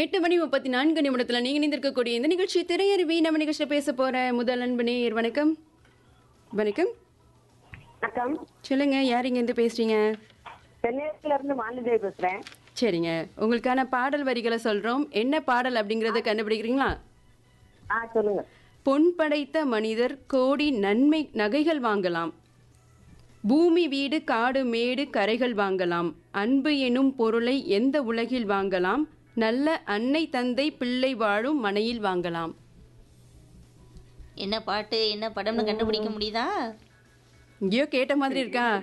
எட்டு மணி முப்பத்தி நான்கு நிமிடத்துல நீங்க இணைந்திருக்கக்கூடிய இந்த நிகழ்ச்சி திரையருவி நம்ம நிகழ்ச்சியில் பேச போற முதல் அன்பு நேயர் வணக்கம் வணக்கம் வணக்கம் சொல்லுங்க யார் இங்க இருந்து பேசுறீங்க சென்னையில இருந்து மாலிதேவி பேசுறேன் சரிங்க உங்களுக்கான பாடல் வரிகளை சொல்றோம் என்ன பாடல் அப்படிங்கறத கண்டுபிடிக்கிறீங்களா ஆ சொல்லுங்க பொன் படைத்த மனிதர் கோடி நன்மை நகைகள் வாங்கலாம் பூமி வீடு காடு மேடு கரைகள் வாங்கலாம் அன்பு எனும் பொருளை எந்த உலகில் வாங்கலாம் நல்ல அன்னை தந்தை பிள்ளை வாழும் மனையில் வாங்கலாம் என்ன பாட்டு என்ன படம்னு கண்டுபிடிக்க முடியுதா எங்கேயோ கேட்ட மாதிரி இருக்கா